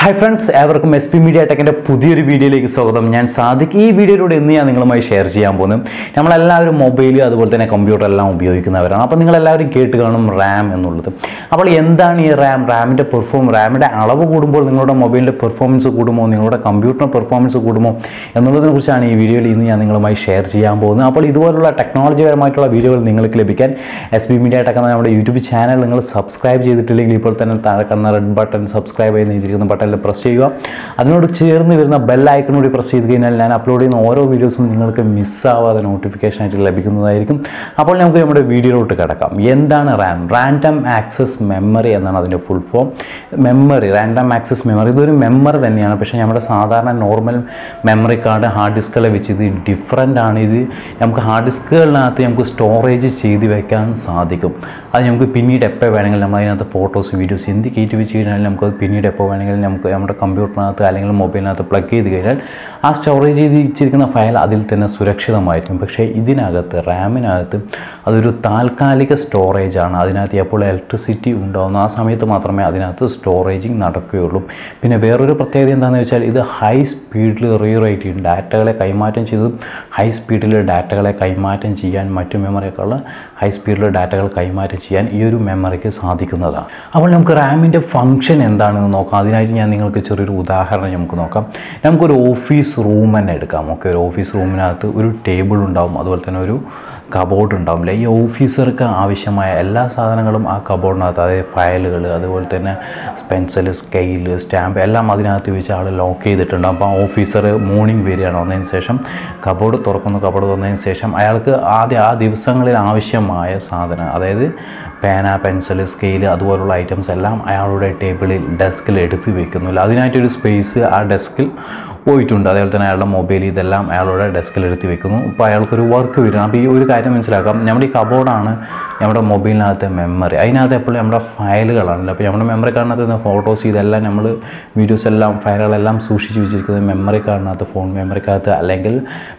hi friends ഏവർക്കും S P media ടെക്കിൻ്റെ പുതിയൊരു വീഡിയോയിലേക്ക് സ്വാഗതം ഞാൻ സാദിഖ് ഈ വീഡിയോയിലൂടെ ഇന്ന് ഞാൻ നിങ്ങളുമായി ഷെയർ ചെയ്യാൻ പോകുന്നത് നമ്മളെല്ലാവരും മൊബൈൽ അതുപോലെ തന്നെ കമ്പ്യൂട്ടർ എല്ലാം ഉപയോഗിക്കുന്നവരാണ് അപ്പോൾ നിങ്ങളെല്ലാവരും കേട്ട് കാണും റാം എന്നുള്ളത് അപ്പോൾ എന്താണ് ഈ റാം റാമിൻ്റെ പെർഫോം റാമിൻ്റെ അളവ് കൂടുമ്പോൾ നിങ്ങളുടെ മൊബൈലിൻ്റെ പെർഫോമൻസ് കൂടുമോ നിങ്ങളുടെ കമ്പ്യൂട്ടറിൻ്റെ പെർഫോമൻസ് കൂടുമോ എന്നുള്ളതിനെ കുറിച്ചാണ് ഈ വീഡിയോയിൽ ഇന്ന് ഞാൻ നിങ്ങളുമായി ഷെയർ ചെയ്യാൻ പോകുന്നത് അപ്പോൾ ഇതുപോലുള്ള ടെക്നോളജിപരമായിട്ടുള്ള വീഡിയോകൾ നിങ്ങൾക്ക് ലഭിക്കാൻ എസ് പി മീഡിയ ടെക് എന്ന നമ്മുടെ യൂട്യൂബ് ചാനൽ നിങ്ങൾ സബ്സ്ക്രൈബ് ചെയ്തിട്ടില്ലെങ്കിൽ ഇപ്പോൾ തന്നെ താഴെ കാണുന്ന റെഡ് ബട്ടൺ സബ്സ്ക്രൈബ് ചെയ്യുന്ന ഇരിക്കുന്ന ബട്ടണിൽ പ്രസ് ചെയ്യുക അതിനോട് ചേർന്ന് വരുന്ന ബെൽ ഐക്കൺ കൂടി പ്രസ് ചെയ്ത് കഴിഞ്ഞാൽ ഞാൻ അപ്ലോഡ് ചെയ്യുന്ന ഓരോ വീഡിയോസും നിങ്ങൾക്ക് മിസ്സാവാതെ നോട്ടിഫിക്കേഷൻ ആയിട്ട് ലഭിക്കുന്നതായിരിക്കും അപ്പോൾ നമുക്ക് നമ്മുടെ വീഡിയോയിലോട്ട് കിടക്കാം എന്താണ് റാം റാൻഡം ആക്സസ് മെമ്മറി എന്നാണ് അതിൻ്റെ full form memory random access memory ഇതൊരു മെമ്മറി തന്നെയാണ് പക്ഷേ നമ്മുടെ സാധാരണ നോർമൽ മെമ്മറി കാർഡ് ഹാർഡ് ഡിസ്കുകളെ വെച്ച് ഇത് ഡിഫറെൻ്റ് ആണ് ഇത് നമുക്ക് ഹാർഡ് ഡിസ്കുകളിനകത്ത് നമുക്ക് സ്റ്റോറേജ് ചെയ്ത് വെക്കാൻ സാധിക്കും അത് നമുക്ക് പിന്നീട് എപ്പോൾ വേണമെങ്കിലും നമ്മൾ അതിനകത്ത് ഫോട്ടോസ് വീഡിയോസ് എന്ത് കയറ്റി വെച്ച് കഴിഞ്ഞാൽ നമുക്കത് പിന്നീട് എപ്പോൾ വേണമെങ്കിലും നമുക്ക് നമ്മുടെ കമ്പ്യൂട്ടറിനകത്ത് അല്ലെങ്കിൽ മൊബൈലിനകത്ത് പ്ലഗ് ചെയ്ത് കഴിഞ്ഞാൽ ആ സ്റ്റോറേജ് ചെയ്ത് വെച്ചിരിക്കുന്ന ഫയൽ അതിൽ തന്നെ സുരക്ഷിതമായിരിക്കും പക്ഷേ ഇതിനകത്ത് റാമിനകത്ത് അതൊരു താൽക്കാലിക സ്റ്റോറേജ് ആണ് അതിനകത്ത് എപ്പോൾ ഇലക്ട്രിസിറ്റി ഉണ്ടാകുന്ന ആ സമയത്ത് മാത്രമേ അതിനകത്ത് സ്റ്റോറേജിങ് നടക്കുകയുള്ളൂ പിന്നെ വേറൊരു പ്രത്യേകത എന്താണെന്ന് വെച്ചാൽ ഇത് ഹൈ സ്പീഡിൽ റീറൈറ്റ് ചെയ്യും ഡാറ്റകളെ കൈമാറ്റം ചെയ്ത് ഹൈ സ്പീഡിൽ ഡാറ്റകളെ കൈമാറ്റം ചെയ്യാൻ മറ്റു മെമ്മറിയേക്കാൾ ഹൈ സ്പീഡിൽ ഡാറ്റകൾ കൈമാറ്റം ചെയ്യാൻ ഈ ഒരു മെമ്മറിക്ക് സാധിക്കുന്നതാണ് അപ്പോൾ നമുക്ക് റാമിൻ്റെ ഫംഗ്ഷൻ എന്താണെന്ന് നോക്കാം അതിനായിട്ട് ഞാൻ നിങ്ങൾക്ക് ചെറിയൊരു ഉദാഹരണം നമുക്ക് നോക്കാം നമുക്കൊരു ഓഫീസ് റൂം തന്നെ എടുക്കാം ഓക്കെ ഒരു ഓഫീസ് റൂമിനകത്ത് ഒരു ടേബിൾ ഉണ്ടാവും അതുപോലെ തന്നെ ഒരു കബോർഡ് ഉണ്ടാവും അല്ലേ ഈ ഓഫീസർക്ക് ആവശ്യമായ എല്ലാ സാധനങ്ങളും ആ കബോർഡിനകത്ത് അതായത് ഫയലുകൾ അതുപോലെ തന്നെ പെൻസിൽ സ്കെയിൽ സ്റ്റാമ്പ് എല്ലാം അതിനകത്ത് വെച്ച് ആൾ ലോക്ക് ചെയ്തിട്ടുണ്ട് അപ്പോൾ ആ ഓഫീസർ മോർണിംഗ് വരികയാണ് വന്നതിന് ശേഷം കബോർഡ് തുറക്കുന്നു കബോർഡ് തുറന്നതിന് ശേഷം അയാൾക്ക് ആദ്യം ആ ദിവസങ്ങളിൽ ആവശ്യമായ സാധനം അതായത് പേന പെൻസിൽ സ്കെയിൽ അതുപോലുള്ള ഐറ്റംസ് എല്ലാം അയാളുടെ ടേബിളിൽ ഡെസ്കിൽ എടുത്ത് വെക്കുന്നില്ല അതിനായിട്ടൊരു സ്പേസ് ആ ഡെസ്കിൽ പോയിട്ടുണ്ട് അതേപോലെ തന്നെ അയാളുടെ മൊബൈൽ ഇതെല്ലാം അയാളുടെ ഡെസ്കിൽ എടുത്ത് വെക്കുന്നു ഇപ്പോൾ അയാൾക്കൊരു വർക്ക് വരും അപ്പോൾ ഈ ഒരു കാര്യം മനസ്സിലാക്കാം നമ്മുടെ ഈ കബോർഡാണ് നമ്മുടെ മൊബൈലിനകത്തെ മെമ്മറി അതിനകത്ത് എപ്പോഴും നമ്മുടെ ഫയലുകളാണല്ലോ അപ്പോൾ നമ്മുടെ മെമ്മറി കാർഡിനകത്ത് നിന്ന് ഫോട്ടോസ് ഇതെല്ലാം നമ്മൾ വീഡിയോസ് എല്ലാം ഫയലുകളെല്ലാം സൂക്ഷിച്ച് വെച്ചിരിക്കുന്നത് മെമ്മറി കാർഡിനകത്ത് ഫോൺ മെമ്മറിക്കകത്ത് അല്ലെങ്കിൽ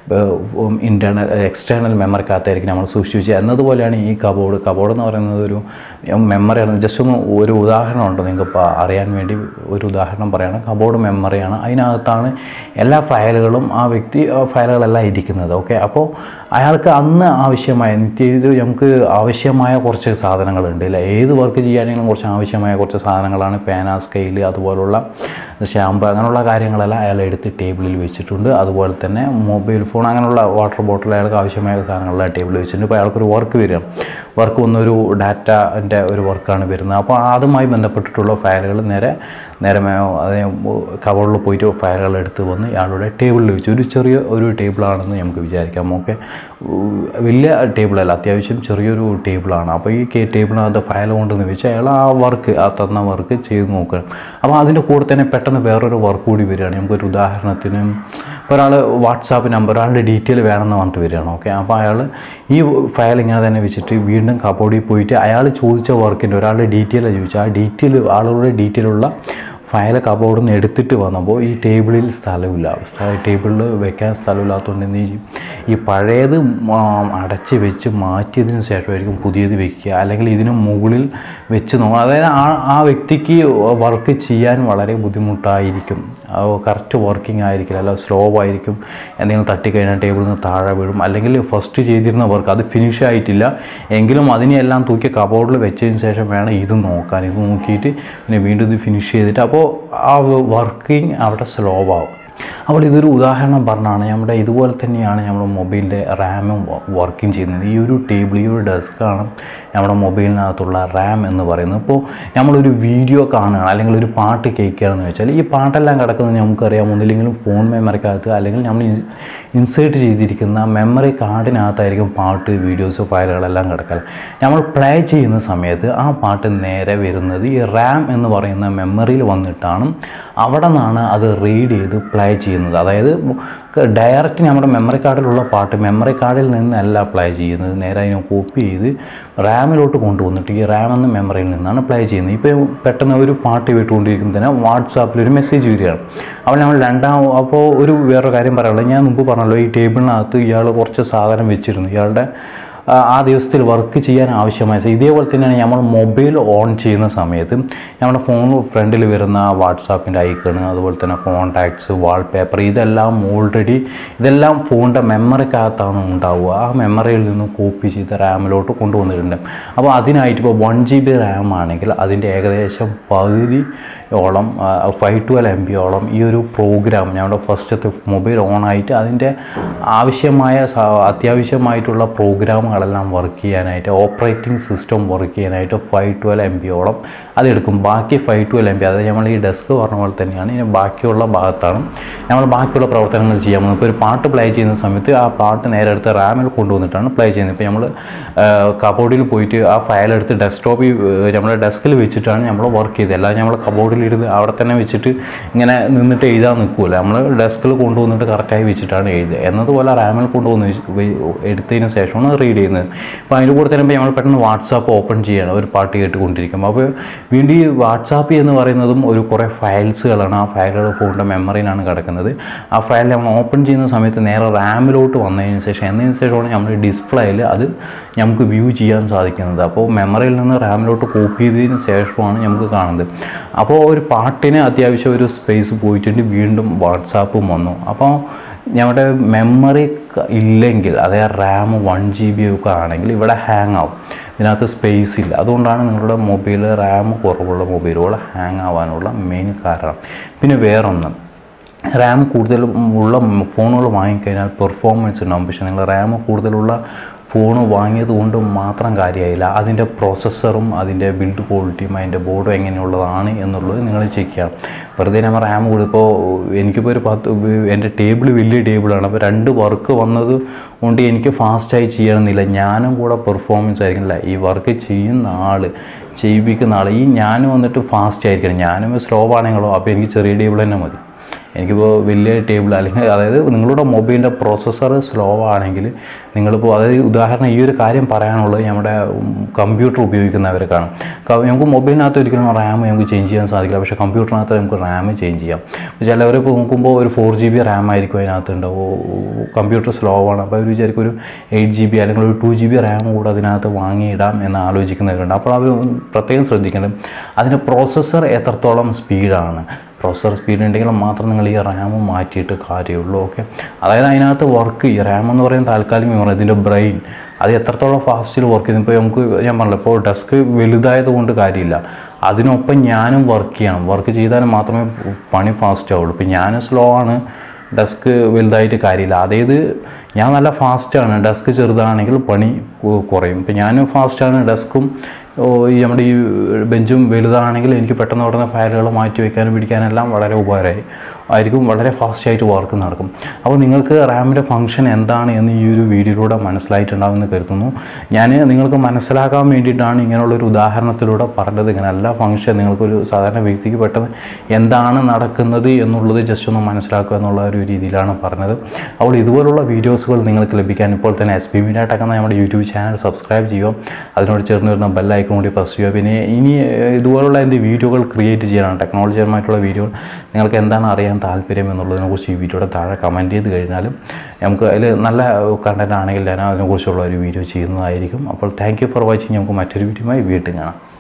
ഇൻറ്റേർണൽ എക്സ്റ്റേണൽ മെമ്മറിക്കകത്തായിരിക്കും നമ്മൾ സൂക്ഷിച്ച് വെച്ച് എന്നതുപോലെയാണ് ഈ കബോർഡ് കബോർഡ് എന്ന് പറയുന്നത് ഒരു മെമ്മറിയാണ് ജസ്റ്റ് ഒന്ന് ഒരു ഉദാഹരണം ഉണ്ട് നിങ്ങൾക്ക് ഇപ്പോൾ അറിയാൻ വേണ്ടി ഒരു ഉദാഹരണം പറയുകയാണ് കബോർഡ് മെമ്മറിയാണ് അതിനകത്താണ് എല്ലാ ഫയലുകളും ആ വ്യക്തി ആ ഫയലുകളെല്ലാം ഇരിക്കുന്നത് ഓക്കെ അപ്പോൾ അയാൾക്ക് അന്ന് ആവശ്യമായ നിത്യ ഇത് നമുക്ക് ആവശ്യമായ കുറച്ച് സാധനങ്ങളുണ്ട് അല്ലേ ഏത് വർക്ക് ചെയ്യാനെങ്കിലും കുറച്ച് ആവശ്യമായ കുറച്ച് സാധനങ്ങളാണ് പേന സ്കെയിൽ അതുപോലുള്ള ഷാമ്പ് അങ്ങനെയുള്ള കാര്യങ്ങളെല്ലാം അയാൾ എടുത്ത് ടേബിളിൽ വെച്ചിട്ടുണ്ട് അതുപോലെ തന്നെ മൊബൈൽ ഫോൺ അങ്ങനെയുള്ള വാട്ടർ ബോട്ടിൽ അയാൾക്ക് ആവശ്യമായ സാധനങ്ങളെല്ലാം ടേബിളിൽ വെച്ചിട്ടുണ്ട് ഇപ്പോൾ അയാൾക്കൊരു വർക്ക് വരികയാണ് വർക്ക് വന്നൊരു ഡാറ്റൻ്റെ ഒരു വർക്കാണ് വരുന്നത് അപ്പോൾ അതുമായി ബന്ധപ്പെട്ടിട്ടുള്ള ഫയലുകൾ നേരെ നേരെ കവറിൽ പോയിട്ട് ഫയലുകൾ എടുത്ത് വന്ന് ഇയാളുടെ ടേബിളിൽ വെച്ച് ഒരു ചെറിയ ഒരു ടേബിളാണെന്ന് നമുക്ക് വിചാരിക്കാം ഓക്കെ വലിയ ടേബിളല്ല അത്യാവശ്യം ചെറിയൊരു ടേബിളാണ് അപ്പോൾ ഈ കെ ടേബിളിനകത്ത് ഫയൽ കൊണ്ടെന്ന് വെച്ച് അയാൾ ആ വർക്ക് ആ തന്ന വർക്ക് ചെയ്ത് നോക്കണം അപ്പോൾ അതിൻ്റെ കൂടെ തന്നെ പെട്ടെന്ന് വേറൊരു വർക്ക് കൂടി വരികയാണ് നമുക്കൊരു ഉദാഹരണത്തിന് ഒരാൾ വാട്സാപ്പ് നമ്പർ ഒരാളുടെ ഡീറ്റെയിൽ വേണമെന്ന് പറഞ്ഞിട്ട് വരികയാണ് ഓക്കെ അപ്പോൾ അയാൾ ഈ ഫയൽ ഇങ്ങനെ തന്നെ വെച്ചിട്ട് വീണ്ടും കബോർഡിൽ പോയിട്ട് അയാൾ ചോദിച്ച വർക്കിൻ്റെ ഒരാളുടെ ഡീറ്റെയിൽ ചോദിച്ചാൽ ആ ഡീറ്റെയിൽ ആളുകളുടെ ഡീറ്റെയിൽ ഉള്ള ഫയൽ കബോർഡിൽ നിന്ന് എടുത്തിട്ട് വന്നപ്പോൾ ഈ ടേബിളിൽ സ്ഥലമില്ല ടേബിളിൽ വെക്കാൻ സ്ഥലമില്ലാത്തതുകൊണ്ട് എന്ത് ചെയ്യും ഈ പഴയത് അടച്ച് വെച്ച് മാറ്റിയതിന് ശേഷമായിരിക്കും പുതിയത് വെക്കുക അല്ലെങ്കിൽ ഇതിന് മുകളിൽ വെച്ച് നോക്കണം അതായത് ആ ആ വ്യക്തിക്ക് വർക്ക് ചെയ്യാൻ വളരെ ബുദ്ധിമുട്ടായിരിക്കും കറക്റ്റ് വർക്കിംഗ് ആയിരിക്കില്ല അല്ല സ്ലോ ആയിരിക്കും എന്തെങ്കിലും തട്ടിക്കഴിഞ്ഞാൽ ടേബിളിൽ നിന്ന് താഴെ വീഴും അല്ലെങ്കിൽ ഫസ്റ്റ് ചെയ്തിരുന്ന വർക്ക് അത് ഫിനിഷ് ആയിട്ടില്ല എങ്കിലും അതിനെല്ലാം തൂക്കി കബോർഡിൽ വെച്ചതിന് ശേഷം വേണം ഇത് നോക്കാൻ ഇത് നോക്കിയിട്ട് പിന്നെ വീണ്ടും ഇത് ഫിനിഷ് ചെയ്തിട്ട് അപ്പോൾ ആ വർക്കിംഗ് അവിടെ സ്ലോ ആവും അപ്പോൾ ഇതൊരു ഉദാഹരണം പറഞ്ഞാണ് നമ്മുടെ ഇതുപോലെ തന്നെയാണ് നമ്മുടെ മൊബൈലിൻ്റെ റാമും വർക്കിംഗ് ചെയ്യുന്നത് ഈ ഒരു ടേബിൾ ഈ ഒരു ഡെസ്ക്കാണ് നമ്മുടെ മൊബൈലിനകത്തുള്ള റാം എന്ന് പറയുന്നത് ഇപ്പോൾ നമ്മളൊരു വീഡിയോ കാണുകയാണ് അല്ലെങ്കിൽ ഒരു പാട്ട് കേൾക്കുകയാണെന്ന് വെച്ചാൽ ഈ പാട്ടെല്ലാം കിടക്കുന്നത് നമുക്കറിയാം ഒന്നില്ലെങ്കിലും ഫോൺ മെമ്മറിക്കകത്ത് അല്ലെങ്കിൽ നമ്മൾ ഇൻസേർട്ട് ചെയ്തിരിക്കുന്ന മെമ്മറി കാർഡിനകത്തായിരിക്കും പാട്ട് വീഡിയോസ് ഫയലുകളെല്ലാം കിടക്കൽ നമ്മൾ പ്ലേ ചെയ്യുന്ന സമയത്ത് ആ പാട്ട് നേരെ വരുന്നത് ഈ റാം എന്ന് പറയുന്ന മെമ്മറിയിൽ വന്നിട്ടാണ് അവിടെ നിന്നാണ് അത് റീഡ് ചെയ്ത് പ്ലേ ചെയ്യുന്നത് അതായത് ഡയറക്റ്റ് നമ്മുടെ മെമ്മറി കാർഡിലുള്ള പാട്ട് മെമ്മറി കാർഡിൽ നിന്നല്ല പ്ലേ ചെയ്യുന്നത് നേരെ അതിനെ കോപ്പി ചെയ്ത് റാമിലോട്ട് കൊണ്ടുവന്നിട്ട് ഈ റാം എന്ന മെമ്മറിയിൽ നിന്നാണ് പ്ലേ ചെയ്യുന്നത് ഇപ്പോൾ പെട്ടെന്ന് ഒരു പാട്ട് കേട്ടുകൊണ്ടിരിക്കുമ്പോൾ തന്നെ വാട്സാപ്പിൽ ഒരു മെസ്സേജ് വരികയാണ് അപ്പോൾ നമ്മൾ രണ്ടാം അപ്പോൾ ഒരു വേറൊരു കാര്യം പറയാനുള്ളത് ഞാൻ മുമ്പ് പറഞ്ഞല്ലോ ഈ ടേബിളിനകത്ത് ഇയാൾ കുറച്ച് സാധനം വെച്ചിരുന്നു ഇയാളുടെ ആ, ആ ദിവസത്തിൽ വർക്ക് ചെയ്യാൻ ആവശ്യമായ ഇതേപോലെ തന്നെയാണ് നമ്മൾ മൊബൈൽ ഓൺ ചെയ്യുന്ന സമയത്ത് നമ്മുടെ ഫോൺ ഫ്രണ്ടിൽ വരുന്ന വാട്സാപ്പിൻ്റെ ഐക്കൺ അതുപോലെ തന്നെ കോൺടാക്ട്സ് വാൾപേപ്പർ ഇതെല്ലാം ഓൾറെഡി ഇതെല്ലാം ഫോണിൻ്റെ മെമ്മറിക്കകത്താണ് ഉണ്ടാവുക ആ മെമ്മറിയിൽ നിന്ന് കോപ്പി ചെയ്ത് റാമിലോട്ട് കൊണ്ടുവന്നിട്ടുണ്ട് അപ്പോൾ അതിനായിട്ട് ഇപ്പോൾ വൺ ജി ബി റാം ആണെങ്കിൽ അതിൻ്റെ ഏകദേശം പകുതിയോളം ഫൈവ് ട്വൽവ് എം ബിയോളം ഈ ഒരു പ്രോഗ്രാം ഞങ്ങളുടെ ഫസ്റ്റത്തെ മൊബൈൽ ഓൺ ആയിട്ട് അതിൻ്റെ ആവശ്യമായ സ- അത്യാവശ്യമായിട്ടുള്ള പ്രോഗ്രാമുകളെല്ലാം വർക്ക് ചെയ്യാനായിട്ട് ഓപ്പറേറ്റിംഗ് സിസ്റ്റം വർക്ക് ചെയ്യാനായിട്ട് ഫൈവ് ട്വൽവ് എം ബിയോളം അതെടുക്കും ബാക്കി ഫൈവ് ട്വൽവ് എം ബി അതായത് നമ്മൾ ഈ ഡെസ്ക് പറഞ്ഞ പോലെ തന്നെയാണ് ഇനി ബാക്കിയുള്ള ഭാഗത്താണ് നമ്മൾ ബാക്കിയുള്ള പ്രവർത്തനങ്ങൾ ചെയ്യാൻ പോകുന്നത് ഇപ്പോൾ ഒരു പാട്ട് പ്ലേ ചെയ്യുന്ന സമയത്ത് ആ പാട്ട് നേരെ എടുത്ത് റാമിൽ കൊണ്ടുവന്നിട്ടാണ് പ്ലേ ചെയ്യുന്നത് ഇപ്പോൾ നമ്മൾ കബോർഡിൽ പോയിട്ട് ആ ഫയൽ എടുത്ത് ഡെസ്ക്ടോപ്പിൽ നമ്മുടെ ഡെസ്കിൽ വെച്ചിട്ടാണ് നമ്മൾ വർക്ക് ചെയ്തത് അല്ലാതെ നമ്മൾ കബോർഡിൽ ഇരുന്ന് അവിടെ തന്നെ വെച്ചിട്ട് ഇങ്ങനെ നിന്നിട്ട് എഴുതാൻ നിൽക്കില്ല നമ്മൾ ഡെസ്കിൽ കൊണ്ടുവന്നിട്ട് കറക്റ്റായി വെച്ചിട്ടാണ് എഴുതുക എന്നതുപോലെ റാമിൽ കൊണ്ടുവന്ന് വെച്ച് വെ- എടുത്തതിന് ശേഷമാണ് റീഡ് ചെയ്യുന്നത് അപ്പോൾ അതിൻ്റെ കൂടെ തന്നെ ഇപ്പോൾ നമ്മൾ പെട്ടെന്ന് വാട്സാപ്പ് ഓപ്പൺ ചെയ്യണം ഒരു പാട്ട് കേട്ടുകൊണ്ടിരിക്കും അപ്പോൾ വീണ്ടും ഈ വാട്സാപ്പ് എന്ന് പറയുന്നതും ഒരു കുറേ ഫയൽസുകളാണ് ആ ഫയലുകൾ ഫോണിൻ്റെ മെമ്മറിയിലാണ് കിടക്കുന്നത് ആ ഫയൽ നമ്മൾ ഓപ്പൺ ചെയ്യുന്ന സമയത്ത് നേരെ റാമിലോട്ട് വന്നതിന് ശേഷം എന്നതിന് ശേഷമാണ് നമ്മൾ ഡിസ്പ്ലേയിൽ അത് നമുക്ക് വ്യൂ ചെയ്യാൻ സാധിക്കുന്നത് അപ്പോൾ മെമ്മറിയിൽ നിന്ന് റാമിലോട്ട് കോപ്പി ചെയ്തതിന് ശേഷമാണ് നമുക്ക് കാണുന്നത് അപ്പോൾ ഒരു പാട്ടിന് അത്യാവശ്യം ഒരു സ്പേസ് പോയിട്ടുണ്ട് വീണ്ടും വാട്സാപ്പും വന്നു അപ്പോൾ ഞങ്ങളുടെ മെമ്മറി ഇല്ലെങ്കിൽ അതായത് റാം വൺ ജി ബി ഒക്കെ ആണെങ്കിൽ ഇവിടെ ഹാങ് ആവും ഇതിനകത്ത് സ്പേസ് ഇല്ല അതുകൊണ്ടാണ് നിങ്ങളുടെ മൊബൈൽ റാം കുറവുള്ള മൊബൈലുകൾ ഹാങ് ആവാനുള്ള മെയിൻ കാരണം പിന്നെ വേറൊന്ന് റാം കൂടുതൽ ഉള്ള ഫോണുകൾ വാങ്ങിക്കഴിഞ്ഞാൽ പെർഫോമൻസ് ഉണ്ടാവും പക്ഷേ നിങ്ങൾ റാം കൂടുതലുള്ള ഫോൺ വാങ്ങിയത് കൊണ്ട് മാത്രം കാര്യമായില്ല അതിൻ്റെ പ്രോസസ്സറും അതിൻ്റെ ബിൽഡ് ക്വാളിറ്റിയും അതിൻ്റെ ബോർഡും എങ്ങനെയുള്ളതാണ് എന്നുള്ളത് നിങ്ങൾ ചെക്ക് ചെയ്യണം വെറുതെ നമ്മൾ റാം കൂടി ഇപ്പോൾ എനിക്കിപ്പോൾ ഒരു പത്ത് എൻ്റെ ടേബിൾ വലിയ ടേബിളാണ് അപ്പോൾ രണ്ട് വർക്ക് വന്നത് കൊണ്ട് എനിക്ക് ഫാസ്റ്റായി ചെയ്യണമെന്നില്ല ഞാനും കൂടെ പെർഫോമൻസ് ആയിരിക്കില്ല ഈ വർക്ക് ചെയ്യുന്ന ആൾ ചെയ്യിപ്പിക്കുന്ന ആൾ ഈ ഞാനും വന്നിട്ട് ഫാസ്റ്റ് ആയിരിക്കണം ഞാനും സ്ലോ ആണെങ്കിലോ അപ്പോൾ എനിക്ക് ചെറിയ ടേബിൾ തന്നെ മതി എനിക്കിപ്പോൾ വലിയ ടേബിൾ അല്ലെങ്കിൽ അതായത് നിങ്ങളുടെ മൊബൈലിൻ്റെ പ്രോസസ്സർ സ്ലോ ആണെങ്കിൽ നിങ്ങളിപ്പോൾ അതായത് ഉദാഹരണം ഈ ഒരു കാര്യം പറയാനുള്ളത് നമ്മുടെ കമ്പ്യൂട്ടർ ഉപയോഗിക്കുന്നവർക്കാണ് ക- നമുക്ക് മൊബൈലിനകത്ത് ഒരിക്കലും റാം നമുക്ക് ചേഞ്ച് ചെയ്യാൻ സാധിക്കില്ല പക്ഷേ കമ്പ്യൂട്ടറിനകത്ത് നമുക്ക് റാം ചേഞ്ച് ചെയ്യാം ചിലവർ ഇപ്പോൾ നോക്കുമ്പോൾ ഒരു ഫോർ ജി ബി റാം ആയിരിക്കും അതിനകത്ത് ഉണ്ടാവും കമ്പ്യൂട്ടർ സ്ലോ ആണ് അപ്പോൾ അവർ വിചാരിക്കും ഒരു എയ്റ്റ് ജി ബി അല്ലെങ്കിൽ ഒരു ടു ജി ബി റാം കൂടെ അതിനകത്ത് വാങ്ങിയിടാം എന്ന് ആലോചിക്കുന്നവരുണ്ട് അപ്പോൾ അവർ പ്രത്യേകം ശ്രദ്ധിക്കേണ്ടത് അതിൻ്റെ പ്രോസസ്സർ എത്രത്തോളം സ്പീഡാണ് പ്രോസസർ സ്പീഡ് ഉണ്ടെങ്കിൽ മാത്രം നിങ്ങൾ ഈ റാം മാറ്റിയിട്ട് കാര്യമുള്ളൂ ഓക്കെ അതായത് അതിനകത്ത് വർക്ക് ഈ റാം എന്ന് പറയുന്ന താൽക്കാലിക മെമ്മറി ഇതിൻ്റെ ബ്രെയിൻ അത് എത്രത്തോളം ഫാസ്റ്റിൽ വർക്ക് ചെയ്യുന്നു ഇപ്പോൾ നമുക്ക് ഞാൻ പറഞ്ഞല്ലോ ഇപ്പോൾ ഡെസ്ക് വലുതായത് കൊണ്ട് കാര്യമില്ല അതിനൊപ്പം ഞാനും വർക്ക് ചെയ്യണം വർക്ക് ചെയ്താൽ മാത്രമേ പണി ഫാസ്റ്റ് ആവുള്ളൂ ഇപ്പം ഞാൻ സ്ലോ ആണ് ഡെസ്ക് വലുതായിട്ട് കാര്യമില്ല അതായത് ഞാൻ നല്ല ഫാസ്റ്റാണ് ഡെസ്ക് ചെറുതാണെങ്കിൽ പണി കു- കുറയും ഇപ്പം ഞാനും ഫാസ്റ്റാണ് ഡെസ്കും ഓ, ഈ നമ്മുടെ ഈ ബെഞ്ചും വലുതാണെങ്കിൽ എനിക്ക് പെട്ടെന്ന് ഉടനെ ഫയലുകൾ മാറ്റി വയ്ക്കാനും പിടിക്കാനും എല്ലാം വളരെ ഉപകാരമായി ആയിരിക്കും വളരെ ഫാസ്റ്റായിട്ട് വർക്ക് നടക്കും അപ്പോൾ നിങ്ങൾക്ക് റാമിൻ്റെ ഫംഗ്ഷൻ എന്താണ് എന്ന് ഈ ഒരു വീഡിയോയിലൂടെ മനസ്സിലായിട്ടുണ്ടാവുമെന്ന് കരുതുന്നു ഞാൻ നിങ്ങൾക്ക് മനസ്സിലാക്കാൻ വേണ്ടിയിട്ടാണ് ഇങ്ങനെയുള്ളൊരു ഉദാഹരണത്തിലൂടെ പറഞ്ഞത് ഇങ്ങനെ എല്ലാ ഫംഗ്ഷൻ നിങ്ങൾക്കൊരു സാധാരണ വ്യക്തിക്ക് പെട്ടെന്ന് എന്താണ് നടക്കുന്നത് എന്നുള്ളത് ജസ്റ്റ് ഒന്ന് മനസ്സിലാക്കുക എന്നുള്ള ഒരു രീതിയിലാണ് പറഞ്ഞത് അപ്പോൾ ഇതുപോലുള്ള വീഡിയോസുകൾ നിങ്ങൾക്ക് ലഭിക്കാൻ ഇപ്പോൾ തന്നെ എസ് പി മീഡിയ ടെക് എന്ന നമ്മുടെ യൂട്യൂബ് ചാനൽ സബ്സ്ക്രൈബ് ചെയ്യുക അതിനോട് ചേർന്ന് വരുന്ന ബെല്ലൈക്കൺ കൂടി പ്രസ് ചെയ്യുക പിന്നെ ഇനി ഏഹ്, ഇതുപോലുള്ള എന്ത് വീഡിയോകൾ ക്രിയേറ്റ് ചെയ്യാനാണ് ടെക്നോളജിപരമായിട്ടുള്ള വീഡിയോകൾ നിങ്ങൾക്ക് എന്താണ് അറിയാൻ താല്പര്യം എന്നുള്ളതിനെക്കുറിച്ച് ഈ വീഡിയോയുടെ താഴെ കമൻറ്റ് ചെയ്ത് കഴിഞ്ഞാലും നമുക്ക് അതിൽ നല്ല കണ്ടൻറ് ആണെങ്കിൽ ഞാൻ അതിനെക്കുറിച്ചുള്ള ഒരു വീഡിയോ ചെയ്യുന്നതായിരിക്കും അപ്പോൾ താങ്ക് യു ഫോർ വാച്ചിങ് നമുക്ക് മറ്റൊരു വീഡിയോയുമായി വീണ്ടും കാണാം